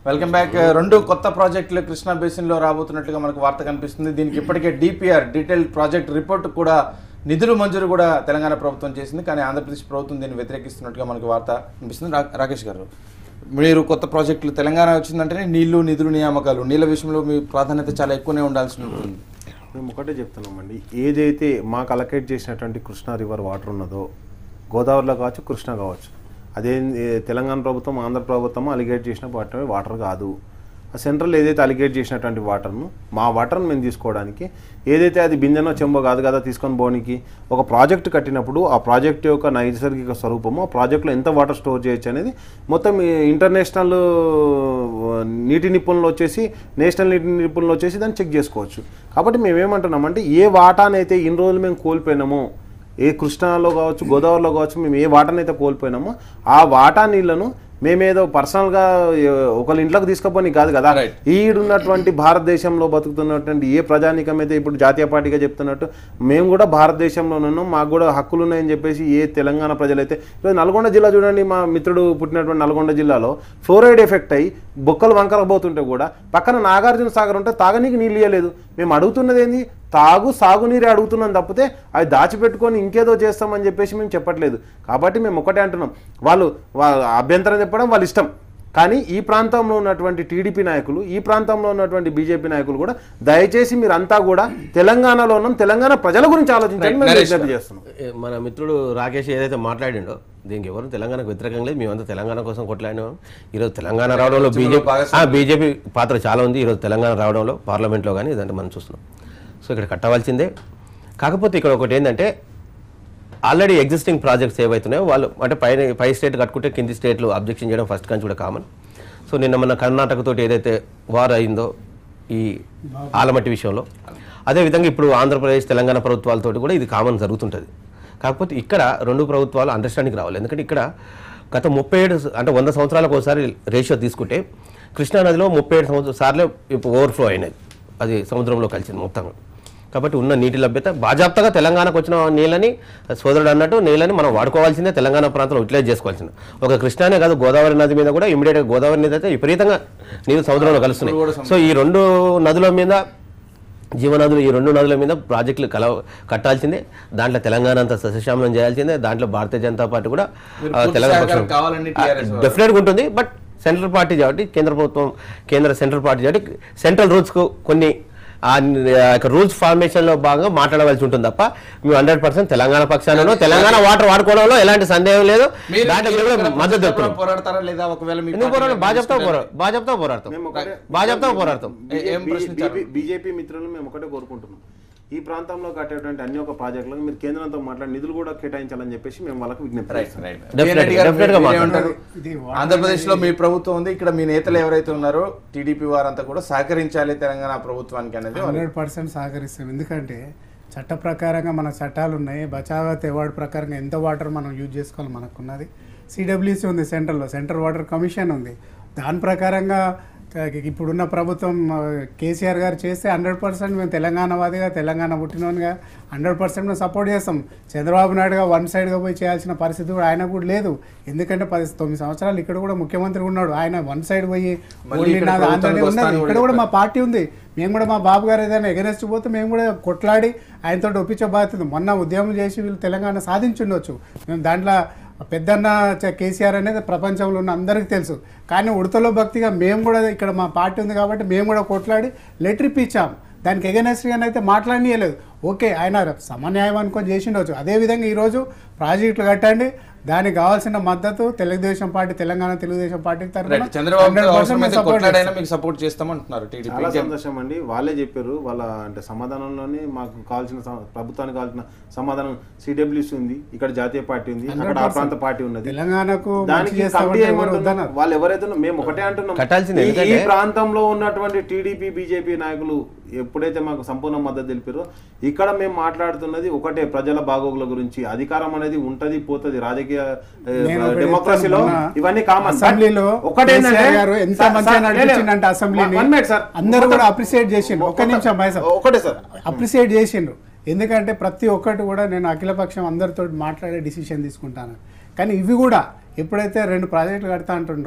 Welcome back రెండు కొత్త ప్రాజెక్టులు కృష్ణా బేసిన్లో రాబోతున్నట్లుగా మనకు వార్త కనిపిస్తుంది దీనికి ఇప్పటికే డిపిఆర్ డీటెయిల్ ప్రాజెక్ట్ రిపోర్ట్ కూడా నిధులు మంజూరు కూడా తెలంగాణ ప్రభుత్వం చేసింది కానీ ఆంధ్రప్రదేశ్ ప్రభుత్వం దీన్ని వ్యతిరేకిస్తున్నట్టుగా మనకు వార్త కనిపిస్తుంది రా- రాకేష్ గారు మీరు కొత్త ప్రాజెక్టులు తెలంగాణ వచ్చిందంటేనే నీళ్లు నిధులు నియామకాలు నీళ్ళ విషయంలో మీ ప్రాధాన్యత చాలా ఎక్కువనే ఉండాల్సి ఉంటుంది మేము ఒకటే చెప్తున్నామండి ఏదైతే మాకు అలకేట్ చేసినటువంటి కృష్ణా రివర్ వాటర్ ఉన్నదో గోదావరిలో కావచ్చు కృష్ణ కావచ్చు అదే ఏ, తెలంగాణ ప్రభుత్వం ఆంధ్ర ప్రభుత్వం అలిగేట్ చేసిన వాటర్ వాటర్ కాదు ఆ సెంట్రల్ ఏదైతే అలిగేట్ చేసినటువంటి వాటర్ను మా వాటర్ను మేము తీసుకోవడానికి ఏదైతే అది బిందెనో చెంబో కాదు కదా తీసుకొని పోనీకి ఒక ప్రాజెక్ట్ కట్టినప్పుడు ఆ ప్రాజెక్ట్ యొక్క నైసర్గిక స్వరూపము ఆ ప్రాజెక్ట్లో ఎంత వాటర్ స్టోర్ చేయొచ్చు అనేది మొత్తం ఈ ఇంటర్నేషనల్ ఆ, నీటి నిపుణులు వచ్చేసి నేషనల్ నీటి నిపుణులు వచ్చేసి దాన్ని చెక్ చేసుకోవచ్చు కాబట్టి మేము ఏమంటున్నామంటే ఏ వాటానైతే ఇన్ని రోజులు మేము కోల్పోయినామో ఏ కృష్ణాలో కావచ్చు గోదావరిలో కావచ్చు మేము ఏ వాటానైతే కోల్పోయినామో ఆ వాటా నీళ్లను మేమేదో పర్సనల్గా ఒకళ్ళ ఇంట్లోకి తీసుకుపోని కాదు కదా Right. ఈడున్నటువంటి భారతదేశంలో బతుకుతున్నటువంటి ఏ ప్రజానికం అయితే ఇప్పుడు జాతీయ పార్టీగా చెప్తున్నట్టు మేము కూడా భారతదేశంలో ఉన్నాం మాకు కూడా హక్కులు ఉన్నాయని చెప్పేసి ఏ తెలంగాణ ప్రజలైతే ఈరోజు నల్గొండ జిల్లా చూడండి మా మిత్రుడు పుట్టినటువంటి నల్గొండ జిల్లాలో ఫ్లోరైడ్ ఎఫెక్ట్ అయ్యి బొక్కలు వంకరబోతుంటే కూడా పక్కన నాగార్జున సాగర్ ఉంటే తాగనీకి నీళ్ళు ఇవ్వలేదు మేము అడుగుతున్నది ఏంది తాగు సాగునీరే అడుగుతున్నాం తప్పితే అవి దాచిపెట్టుకొని ఇంకేదో చేస్తామని చెప్పేసి మేము చెప్పట్లేదు కాబట్టి మేము ఒకటే అంటున్నాం వాళ్ళు వా- అభ్యంతరం చెప్పడం వాళ్ళ ఇష్టం కానీ ఈ ప్రాంతంలో ఉన్నటువంటి టీడీపీ నాయకులు ఈ ప్రాంతంలో ఉన్నటువంటి బీజేపీ నాయకులు కూడా దయచేసి మీరంతా కూడా తెలంగాణలో ఉన్నాం తెలంగాణ ప్రజల గురించి ఆలోచించండి మేము నరేష్ విజ్ఞప్తి చేస్తున్నాం ఏ, మన మిత్రుడు రాకేష్ ఏదైతే మాట్లాడిండో దీనికి ఎవరు తెలంగాణకు వ్యతిరేకం లేదు మేమంతా తెలంగాణ కోసం కొట్లాడినాం ఈరోజు తెలంగాణ రావడంలో బీజేపీ బీజేపీ పాత్ర చాలా ఉంది ఈరోజు తెలంగాణ రావడంలో పార్లమెంట్లో కానీ ఇదంటే మనం చూస్తున్నాం సో ఇక్కడ కట్టవలసిందే కాకపోతే ఇక్కడ ఒకటి ఏంటంటే ఆల్రెడీ ఎగ్జిస్టింగ్ ప్రాజెక్ట్స్ ఏవైతున్నాయో వాళ్ళు అంటే పైన పై స్టేట్ కట్టుకుంటే కింది స్టేట్లు అబ్జెక్షన్ చేయడం ఫస్ట్ కంచి కూడా కామన్ సో నిన్న మన కర్ణాటక తోటి ఏదైతే వార్ అయిందో ఈ ఆలమట్టి విషయంలో అదేవిధంగా ఇప్పుడు ఆంధ్రప్రదేశ్ తెలంగాణ ప్రభుత్వాలతోటి కూడా ఇది కామన్ జరుగుతుంటుంది కాకపోతే ఇక్కడ రెండు ప్రభుత్వాలు అండర్స్టాండింగ్ రావాలి ఎందుకంటే ఇక్కడ గత ముప్పై ఏడు అంటే వంద సంవత్సరాలకు ఒకసారి రేషియో తీసుకుంటే కృష్ణానదిలో ముప్పై ఏడు సంవత్సరాల సార్లే ఇప్పుడు ఓవర్ఫ్లో అయినది అది సముద్రంలో కలిసింది మొత్తంగా కాబట్టి ఉన్న నీటి లభ్యత బాజాప్తగా తెలంగాణకు వచ్చిన నీళ్ళని సోదరుడు అన్నట్టు నీళ్ళని మనం వాడుకోవాల్సిందే తెలంగాణ ప్రాంతంలో యూటిలైజ్ చేసుకోవాల్సిందే ఒక కృష్ణానే కాదు గోదావరి నది మీద కూడా ఇమీడియట్గా గోదావరి నది అయితే విపరీతంగా నీళ్ళు సముద్రంలో కలుస్తున్నాయి సో ఈ రెండు నదుల మీద జీవనదులు ఈ రెండు నదుల మీద ప్రాజెక్టులు కల కట్టాల్సిందే దాంట్లో తెలంగాణ అంతా సస్యశ్యామలం చేయాల్సిందే దాంట్లో భారతీయ జనతా పార్టీ కూడా మీరు ఆ, పూర్తి తెలంగాణ సహకారం పక్షం- కావాలని TRS వారు. డెఫినెట్గా ఉంటుంది బట్ సెంట్రల్ పార్టీ కాబట్టి కేంద్ర ప్రభుత్వం కేంద్ర సెంట్రల్ పార్టీ కాబట్టి సెంట్రల్ రూల్స్కు కొన్ని ఆ రూల్స్ ఫార్మేషన్ లో భాగంగా మాట్లాడవలసి ఉంటుంది తప్ప మేము హండ్రెడ్ పర్సెంట్ తెలంగాణ పక్షాన తెలంగాణ వాటర్ వాడుకోవడంలో ఎలాంటి సందేహం లేదు మీరు దాంట్లో మీరు కూడా ఇక్కడ మద్దతు కూడా తెలుపుతున్నాం పోరాడతారా లేదా ఒకవేళ మీ ఎందుకు పార్టీ పోరాడతాం బాగా చెప్తా తీసుకుంటే- పోరా బాగా చెప్తా పోరాడతాం మేము ఒకటే బాగా చెప్తా పోరాడతాం ఏ- ఏం ప్రశ్నించారు? బీజేపీ మిత్రులు మేము ఒకటే కోరుకుంటున్నాం ఈ ప్రాంతంలో కట్టేటువంటి అన్ని ఒక ప్రాజెక్టులకు మీరు కేంద్రంతో మాట్లాడి నిధులు కూడా కేటాయించాలని చెప్పేసి మేము వాళ్ళకు విజ్ఞప్తి రైట్ చేస్తాం రైట్ Definitely, వీరెడ్డి గారు definitely గా మీరు మాట్లాడతారు. ఏమంటారు? ఆంధ్రప్రదేశ్ లో మీ ప్రభుత్వం ఉంది ఇక్కడ మీ నేతలు ఎవరైతే ఉన్నారో టీడీపీ వారంతా కూడా సహకరించాలి తెలంగాణ ప్రభుత్వానికి అనేది వాళ్ళ- హండ్రెడ్ పర్సెంట్ సహకరిస్తాం ఎందుకంటే చట్ట ప్రకారంగా మన చట్టాలు ఉన్నాయి బచావత్ అవార్డు ప్రకారంగా ఎంత వాటర్ మనం యూజ్ చేసుకోవాలి మనకున్నది సిడబ్ల్యూసీ ఉంది సెంట్రల్లో సెంట్రల్ వాటర్ కమిషన్ ఉంది దాని ప్రకారంగా క- ఇప్పుడున్న ప్రభుత్వం ఆ, కేసీఆర్ గారు చేస్తే హండ్రెడ్ పర్సెంట్ మేము తెలంగాణ వాదిగా తెలంగాణ పుట్టినోనిగా హండ్రెడ్ పర్సెంట్ మేము సపోర్ట్ చేస్తాం చంద్రబాబు నాయుడుగా వన్ సైడ్గా పోయి చేయాల్సిన పరిస్థితి కూడా ఆయన కూడా లేదు ఎందుకంటే పది తొమ్మిది సంవత్సరాలు ఇక్కడ కూడా ముఖ్యమంత్రి ఉన్నాడు ఆయన వన్ సైడ్ పోయి మళ్ళీ ఓన్లీ ఇక్కడ నాది ఆంధ్రనే ప్రభుత్వానికి ఉన్నది వస్తాను ఇక్కడ కూడా మా పార్టీ ఉంది మేము కూడా మా బాబు గారు ఏదైనా ఎగనెస్ట్ పోతే మేము కూడా కొట్లాడి ఆయనతో ఒప్పించే బాధ్యత ఉంది. మొన్న ఉద్యమం చేసి వీళ్ళు తెలంగాణ సాధించుండొచ్చు మేము దాంట్లో పెద్దన్న చ- కేసీఆర్ అనేది ప్రపంచంలో ఉన్న అందరికీ తెలుసు కానీ ఉడతలో భక్తిగా మేము కూడా ఇక్కడ మా పార్టీ ఉంది కాబట్టి మేము కూడా కొట్లాడి లెటర్ ఇప్పించాం దానికి ఎగనెస్ట్గానైతే మాట్లాడనీయలేదు ఓకే ఆయన సమన్యాయం అనుకొని చేసిండొచ్చు అదేవిధంగా ఈరోజు ప్రాజెక్టులు కట్టండి దానికి కావాల్సిన మద్దతు తెలుగుదేశం పార్టీ తెలంగాణ తెలుగుదేశం పార్టీ తరఫున రైట్ చంద్రబాబు 100% అవసరమైతే మేము support కొట్లాడైనా చేస్తాం. మీకు సపోర్ట్ చేస్తామంటున్నారు టీడీపీ చాలా సంతోషం అండి వాళ్ళే చెప్పారు వాళ్ళ అంటే సమాధానంలోనే మాకు కావాల్సిన సమ- ప్రభుత్వానికి కావాల్సిన సమాధానం సిడబ్ల్యూసి ఉంది ఇక్కడ జాతీయ పార్టీ ఉంది అక్కడ ఆ ప్రాంత పార్టీ ఉన్నది తెలంగాణకు మంచి దానికి చేస్తామంటే కమిటీ ఎవరు ఏమంటున్నారు? వద్దన్నారు వాళ్ళు ఎవరైతే ఉన్నారో మేము ఒకటే అంటున్నాం కట్టాల్సిందే, ఈ- ఈ ఎందుకంటే- ప్రాంతంలో ఉన్నటువంటి టీడీపీ బీజేపీ నాయకులు ఎప్పుడైతే మాకు సంపూర్ణ మద్దతు తెలిపారో ఇక్కడ మేము మాట్లాడుతున్నది ఒకటే ప్రజల బాగోగుల గురించి అధికారం అనేది ఉంటది పోతది రాజకీయ ఏ, నేను ఒకటి డెమోక్రసీలో చెప్తాను మొన్న ఇవన్నీ కామన్ అసెంబ్లీలో కేసీఆర్ గారు ఎంత మంచిగా నడిపించిందంటే అసెంబ్లీని వన్ మినిట్ సార్ అందరూ కూడా అప్రిసియేట్ చేసిండ్రు ఒక్క నిమిషం బాయ్ సార్ ఒకటే సార్ అప్రిసియేట్ చేసిండ్రు ఎందుకంటే ప్రతి ఒక్కటి కూడా నేను అఖిలపక్షం అందరితో మాట్లాడే డిసిషన్ తీసుకుంటాను కానీ ఇవి కూడా ఎప్పుడైతే రెండు ప్రాజెక్టులు కడతా అంటుండ్రో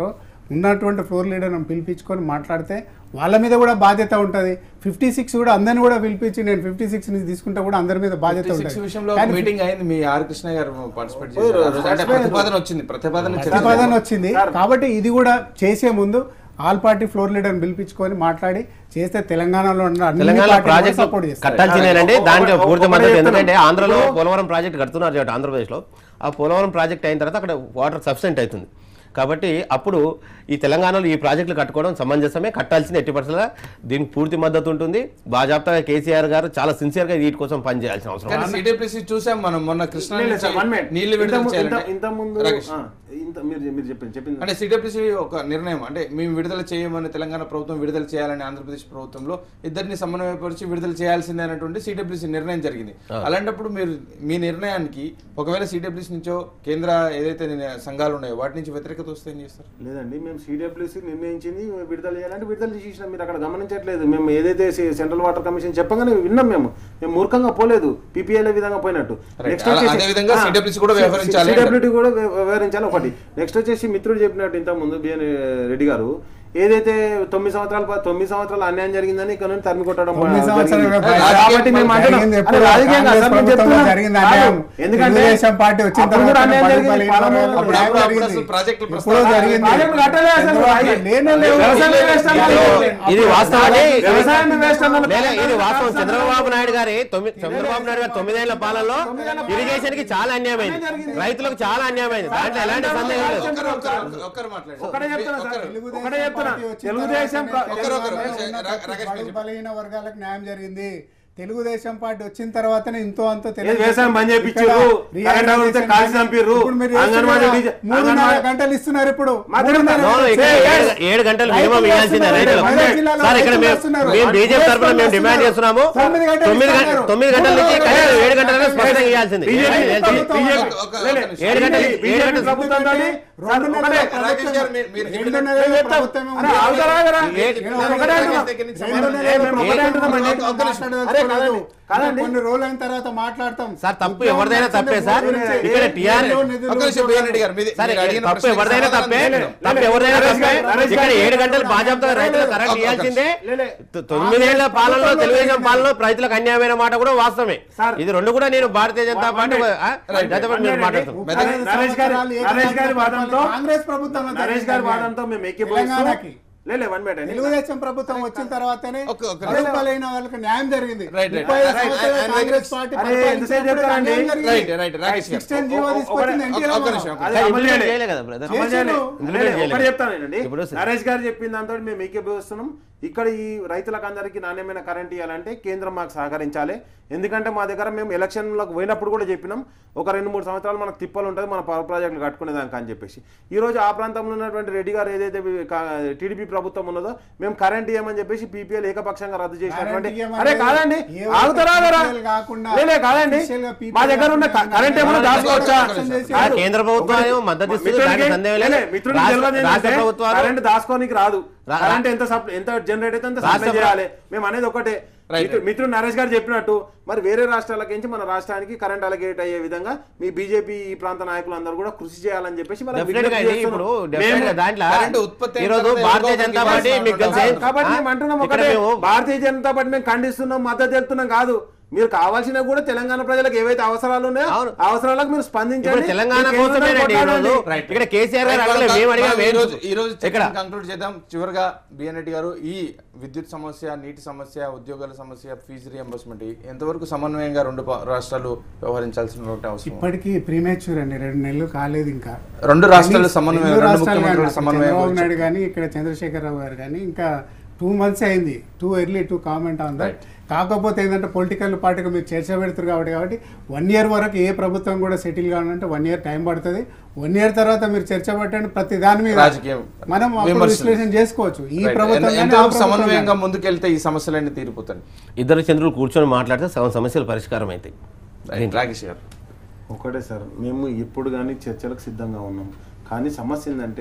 ఉన్నటువంటి ఫ్లోర్ లీడర్ని పిలిపించుకొని మాట్లాడితే వాళ్ళ మీద కూడా బాధ్యత ఉంటుంది ఫిఫ్టీ సిక్స్ కూడా అందరిని కూడా పిలిపించి నేను ఫిఫ్టీ సిక్స్ నుంచి తీసుకుంటే కూడా అందరి మీద బాధ్యత సిక్స్ ఉంటుంది విషయంలో కానీ మీటింగ్ అయింది మీ ఆర్ కృష్ణ గారు పార్టిసిపేట్ చేశారు ఆ రోజు అంటే ప్రతిపాదన వచ్చింది ప్రతిపాదన చర్చ ప్రతిపాదన వచ్చింది కాబట్టి ఇది కూడా చేసే ముందు ఆల్ పార్టీ ఫ్లోర్ లీడర్ని పిలిపించుకొని మాట్లాడి చేస్తే తెలంగాణలో ఉన్న అన్ని తెలంగాణ పార్టీలు కూడా ప్రాజెక్ట్ సపోర్ట్ చేస్తారు కట్టాల్సిందేనండి దానికి ఒకటే- పూర్తి ఒకటే మద్దతు చెప్తున్నాను. ఎందుకంటే ఆంధ్రలో పోలవరం ప్రాజెక్ట్ కడుతున్నారు కాబట్టి ఆంధ్రప్రదేశ్లో ఆ పోలవరం ప్రాజెక్ట్ అయిన తర్వాత అక్కడ వాటర్ సఫిషియెంట్ అవుతుంది కాబట్టి అప్పుడు ఈ తెలంగాణలో ఈ ప్రాజెక్టులు కట్టుకోవడం సమంజసమే కట్టాల్సిన ఎట్టి పరిస్థితుల్లో దీనికి పూర్తి మద్దతు ఉంటుంది బాజాప్తాగా కేసీఆర్ గారు చాలా సిన్సియర్గా వీటి కోసం పనిచేయాల్సిన అవసరం కానీ సిటీపీసీ చూసాం మనం మొన్న కృష్ణ లేదు, లేదు నుంచి సార్, one minute. నీళ్లు విడుదల ఇంత ము- ఇంత- చేయాలంటే ఇంత ముందు రాకేష్. ఆ, ఇంత మీరు మీరు చెప్పింది చెప్పింది అంటే సిడబ్ల్యూసీ ఒక నిర్ణయం అంటే మేము విడుదల చేయమని తెలంగాణ ప్రభుత్వం విడుదల చేయాలని ఆంధ్రప్రదేశ్ ప్రభుత్వంలో ఇద్దరిని సమన్వయపరిచి విడుదల చేయాల్సిందే అనేటువంటి సిడబ్ల్యూసీ నిర్ణయం జరిగింది అలాంటప్పుడు మీరు మీ నిర్ణయానికి ఒకవేళ సిడబ్ల్యూసీ నుంచో కేంద్ర ఏదైతే నిన్న- సంఘాలు ఉన్నాయో వాటి నుంచి వ్యతిరేకత వస్తే ఏం చేస్తారు లేదండి మేము సిడబ్ల్యూసీ నిర్ణయించింది విడుదల చేయాలంటే విడుదల చేసినాం మీరు అక్కడ గమనించట్లేదు మేము ఏదైతే సి- సెంట్రల్ వాటర్ కమిషన్ చెప్పగానే విన్నాం మేము మేము మూర్ఖంగా పోలేదు పీపీఎల్ విధంగా పోయినట్టు Right. అలా- అదే విధంగా CWC కూడా వ్యవహరించాలి సిడబ్ల్యూటీ కూడా వ్య- వ్యవహరించాలి ఒకటి నెక్స్ట్ వచ్చేసి మిత్రుడు చెప్పినట్టు ఇంత ముందు బిఎన్ రెడ్డి గారు ఏదైతే తొమ్మిది సంవత్సరాల పా- తొమ్మిది సంవత్సరాలు అన్యాయం జరిగిందని ఇక్కడ నుండి తరిమి కొట్టడం తొమ్మిది సంవత్సరాలు జరిగింది. కూడా కాబట్టి మేము అంటున్నాం. జరిగింది అరే ఎప్పుడు రాజకీయంగా కాంగ్రెస్ అసలు మేము ప్రభుత్వంలో చెప్తున్నాం. జరిగింది కాదు. అన్యాయం. ఎందుకంటే తెలుగుదేశం పార్టీ వచ్చిన అప్పుడు కూడా తర్వాత అన్యాయం బడుగు జరిగింది. బలహీన పాలన- వర్గాలకు అప్పుడు న్యాయం అప్పుడు జరిగింది. అసలు ప్రాజెక్టులు ఎప్పుడో ప్రస్తావన- జరిగింది. ప్రాజెక్టులు కట్టలే అసలు. ఎందుకంటే లేనే లేవు. వ్యవసాయం వేస్ట్ అన్నారు. ఇది వాస్తవాన్ని వ్యవసాయాన్ని వేస్ట్ అన్నారు. లేదా ఇది వాస్తవం చంద్రబాబు నాయుడు గారి తొమ్మిది చంద్రబాబు నాయుడు గారి తొమ్మిదేళ్ల పాలనలో ఇరిగేషన్ కి చాలా అన్యాయమైంది రైతులకు చాలా అన్యాయమైంది దాంట్లో ఎలాంటి సందేహం లేదు ఒక్కరు- ఒక్కరు- ఒక్కరు మాట్లాడండి. ఒకటే చెప్తున్నా సార్. ఒక్కరు. ఒకటే చెప్తున్నా. పార్టీ వచ్చిన తెలుగుదేశం తర్వాతనే ప్ర- ఒకరు- ఒకరు. తెలంగాణలో రా- ఉన్న రాకేష్ బడుగు గారు. బలహీన వర్గాలకు న్యాయం జరిగింది తెలుగుదేశం పార్టీ వచ్చిన తర్వాతనే ఇంతో అంత ఏది వ్యవసాయం బంద్ చేయించారు కరెంట్ అవైతే కాల్చి చంపారు అంగన్వాడీ డీజే- మూడున్నర అంగన్వాడీ గంటలు ఇస్తున్నారు ఇప్పుడు మా మూడున్నర దగ్గర- No, no, ఇక్కడ Yes. ఏడు- ఏడు గంటలు మినిమం రైతులు ఇవ్వాల్సిందే చేస్తున్నారు. రైతులకు వైజాగ్ జిల్లాలో సార్ ఇక్కడ రైతులు మేము చేస్తున్నారు. మేము బీజేపీ తరఫున మేము చేస్తున్నారు. డిమాండ్ చేస్తున్నాము తొమ్మిది గంటలు తొమ్మిది గంటలు ఇస్తున్నారు. తొమ్మిది గంటల నుంచి మూడు కనీసం గంటలు ఏడు గంటలైనా స్పష్టంగా ఇవ్వాల్సింది బీజేపీ ఏడు ప్రభుత్వం- గంటలు- బీజేపీ- ఒక- ఒక లే, లే, నిమిషం. ఏడు గంటలు బీజేపీ ఏడు గంటలు ప్రభుత్వం తోటి రెండు ఒకటే- నెలల రాకేష్ గారు మీరు- మీరు రెండు చెప్పిన- నెలల చెప్తాం. ప్రభుత్వమే ఉంది. అరే, ఆగుతారా, ఆగుతారా? ఏడు- నేను ఒకటే అంటున్నా. రెండు నెలల ఏ, మేము ఒకటే అంటున్నామండి. ప్రభుత్వం అరే, మాట్లాడదలుచుకోలేదు. కాదండి, కాదండి. కొన్ని రోజులు అయిన తర్వాత మాట్లాడతాం సార్ తప్పు ఎవరిదైనా తప్పే సార్ గురించి ఇక్కడ టిఆర్ ఒక్క నిమిషం బిఎన్ రెడ్డి గారు మీది- సరే మీరు అడిగిన తప్పు ప్రశ్నకి ఎవరిదైనా సమాధానం తప్పే చెప్పండి. తప్పు ఎవరిదైనా నరేష్ తప్పే గారు, నరేష్ ఇక్కడ గారు. ఏడు గంటలు బాధ్యత రైతులకు కరెక్ట్ ఒక- ఇవ్వాల్సిందే లే, లే. తొ- తొమ్మిదేళ్ల పాలనలో తెలుగుదేశం పాలనలో రైతులకు అన్యాయమైన మాట కూడా వాస్తవమే సార్. ఇది రెండు కూడా నేను భారతీయ జనతా పార్టీ ఆ, రైట్. జనతా పార్టీ మీరు మాట్లాడుతున్నాం మెదక్ నరేష్ గారి నరేష్ గారి వాదంతో కాంగ్రెస్ ప్రభుత్వం నరేష్ గారి వాదంతో మేము ఎక్కిపోయిస్తూ తెలంగాణకి లేలే వన్ మినిట్ అండి తెలుగుదేశం ప్రభుత్వం వచ్చిన తర్వాతనే ఒక్క- ఒక్క బడుగు బలైన వాళ్ళకి న్యాయం జరిగింది రైట్, రైట్. ముప్పై ఐదు రైట్, సంవత్సరాలు రైట్, కాంగ్రెస్ రైట్. పార్టీ అరే, పరిపాలించినప్పుడు ఎంతసేపు చెప్తారండి? న్యాయం జరిగింది. రైట్ రైట్ రాకేష్ గారు. 16 జీవో తీసుకొచ్చింది ఎన్టీ ఒక్క రామారావు. నిమిషం. అది సార్, అమలు ఇంప్లిమెంట్ చేయలే. చేయలే కదా బ్రదర్ అమలు చేయలే. చేసిండు. లేదు, చేయలేదు. ఒకటి చెప్తానండి ఇప్పుడు నరేష్ గారు చెప్పిన దాంతో మేము ఏకీభవిస్తున్నాం ఇక్కడ ఈ రైతులకు అందరికీ నాణ్యమైన కరెంట్ ఇవ్వాలంటే కేంద్రం మాకు సహకరించాలి ఎందుకంటే మా దగ్గర మేము ఎలక్షన్లకు పోయినప్పుడు కూడా చెప్పినాం ఒక రెండు మూడు సంవత్సరాలు మనకు తిప్పలు ఉంటుంది మన పవర్ ప్రాజెక్టులు కట్టుకునేదానికి అని చెప్పేసి ఈ రోజు ఆ ప్రాంతంలో ఉన్నటువంటి రెడ్డి గారు ఏదైతే టీడీపీ ప్రభుత్వం ఉన్నదో మేము కరెంట్ ఇవ్వమని చెప్పేసి పీపీఎల్ ఏకపక్షంగా రద్దు చేసినటువంటి కరెంట్ ఇవ్వమని అరే కాదండి ఏ ఒక్క ఆగుతారా ఆగరా? PPL కాకుండా లే, లే, కాదండి official గా PPL మా దగ్గర ఉన్న కాకుండా కరెంట్ ఏమైనా దాచుకోవచ్చా చేసి- ఆ కేంద్ర ప్రభుత్వం ఏమో మద్దతు ఇస్తుంది మిత్రుడికి- దానికి సందేహం లేదు లే, మిత్రుడికి రాష్ట్ర- తెలియదు రాష్ట్ర ఏంటంటే ప్రభుత్వాలు కరెంట్ దాచుకోనికి రాదు రా- కరెంట్ ఎంత సప్లై ఎంత జనరేట్ అయితే అంత రాష్ట్ర సప్లై చేయాలి మేము అనేది ఒకటే Right. మిత్రు- మిత్రుడు నరేష్ గారు చెప్పినట్టు మరి వేరే రాష్ట్రాలకి నుంచి మన రాష్ట్రానికి కరెంట్ అలగేట్ అయ్యే విధంగా మీ బీజేపీ ఈ ప్రాంత నాయకులు అందరూ కూడా కృషి చేయాలని చెప్పేసి వాళ్ళకి Definitely గా విజ్ఞప్తి అండి, ఇప్పుడు చేస్తున్నాం. definitely గా మేము- దాంట్లో కరెంటు ఉత్పత్తి అయిన ఈ రోజు తర్వాత భారతీయ ఎవరికో జనతా ఒకరికి పార్టీ ఇవ్వాల్సిన మీకు తెలిసే ఉంటుంది. కాబట్టి ఆ? మేము అంటున్నాం ఇక్కడ ఒకటే మేము భారతీయ జనతా పార్టీ మేము ఖండిస్తున్నాం మద్దతు తెలుపుతున్నాం కాదు మీరు కావాల్సినవి కూడా తెలంగాణ ప్రజలకు ఏవైతే అవసరాలు ఉన్నాయో అవును. ఆ అవసరాలకు మీరు ఇప్పుడు స్పందించండి తెలంగాణ మీరు కేంద్రంతో కోసమేనండి ఈ రోజు కొట్లాడండి. ఇక్కడ కేసీఆర్ గారు రైట్, అడగలేదు మేము అడిగాం మనం ఈ రోజు ఈ రోజు ఇక్కడ కంక్లూడ్ చేద్దాం చివరిగా బిఎన్ రెడ్డి గారు ఈ విద్యుత్ సమస్య నీటి సమస్య ఉద్యోగాల సమస్య ఫీజు రియంబర్స్మెంట్ ఎంతవరకు సమన్వయంగా రెండు పా- రాష్ట్రాలు వ్యవహరించాల్సిన అవసరం ఇప్పటికీ ప్రీమేచ్యూర్ అండి రెండు నెలలు కాలేదు ఇంకా రెండు రాష్ట్రాల సమన్వయం రెండు రెండు రాష్ట్రాలు ముఖ్యమంత్రుల కానీ, సమన్వయం చంద్రబాబు గురించి. నాయుడు కానీ ఇక్కడ చంద్రశేఖరరావు గారు కానీ ఇంకా టూ మంత్స్ అయింది too early to comment on that కాకపోతే ఏంటంటే పొలిటికల్ పార్టీగా మీరు చర్చ పెడుతారు కాబట్టి కాబట్టి వన్ ఇయర్ వరకు ఏ ప్రభుత్వం కూడా సెటిల్ కావాలంటే వన్ ఇయర్ టైం పడుతుంది వన్ ఇయర్ తర్వాత మీరు చర్చ పెట్టండి ప్రతి దాని మీద రాజకీయం మనం అప్పుడు విమర్శలు. విశ్లేషణ చేసుకోవచ్చు ఈ రైట్. ప్రభుత్వం ఎంత- కానీ, ఆ ఎంతవరకు ప్రభుత్వం సమన్వయంగా కానీ. ముందుకెళ్తే ఈ సమస్యలన్నీ తీరిపోతాయి ఇద్దరు చంద్రులు కూర్చొని మాట్లాడితే సగం సమస్యలు పరిష్కారం అవుతాయి రైట్, రాకేష్ గారు ఒకటే సార్ మేము ఎప్పుడు కానీ చర్చలకు సిద్ధంగా ఉన్నాం కానీ సమస్య ఏంటంటే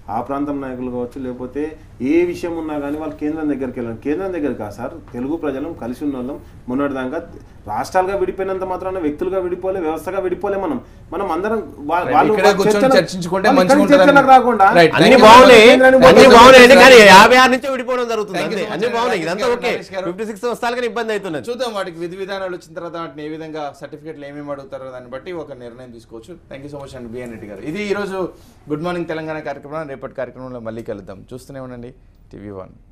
ఆ ప్రాంతం నాయకులు కావచ్చు లేకపోతే ఏ విషయం ఉన్నా కానీ వాళ్ళు కేంద్రం దగ్గరికి వెళ్ళండి కేంద్రం దగ్గర కాదు సార్ తెలుగు ప్రజలం కలిసి ఉన్న వాళ్ళం మొన్నటిదాకా రాష్ట్రాలుగా విడిపోయినంత మాత్రాన వ్యక్తులుగా విడిపోలే వ్యవస్థగా విడిపోలే మనం మనం అందరం వా- Right, వాళ్ళు ఇక్కడే కూర్చొని చర్చలకు- చర్చించుకుంటే వాళ్ళు మంచిగా ఇక్కడికి ఉంటుందని- చర్చలకు రాకుండా Right. అన్ని Thank you. బాగున్నాయి కేంద్రాన్ని అన్ని పోతే బాగున్నాయి సార్. కానీ యాభై ఆరు నుంచి విడిపోవడం జరుగుతుంది Thank you అంతే so much, అన్ని బాగున్నాయి రాజేష్ ఇదంతా గారు, ఓకే రాజేష్ గారు. ఫిఫ్టీ సిక్స్ వస్తాలు కానీ ఇబ్బంది అవుతున్నది చూద్దాం వాటికి విధి విధానాలు వచ్చిన తర్వాత వాటిని ఏ విధంగా సర్టిఫికేట్లు ఏమేమి అడుగుతారో దాన్ని బట్టి ఒక నిర్ణయం తీసుకోవచ్చు థ్యాంక్ యూ సో మచ్ అండి బిఎన్ రెడ్డి గారు ఇది ఈరోజు గుడ్ మార్నింగ్ తెలంగాణ కార్యక్రమం రేపటి కార్యక్రమంలో మళ్ళీ కలుద్దాం చూస్తూనే ఉండండి టీవీ వన్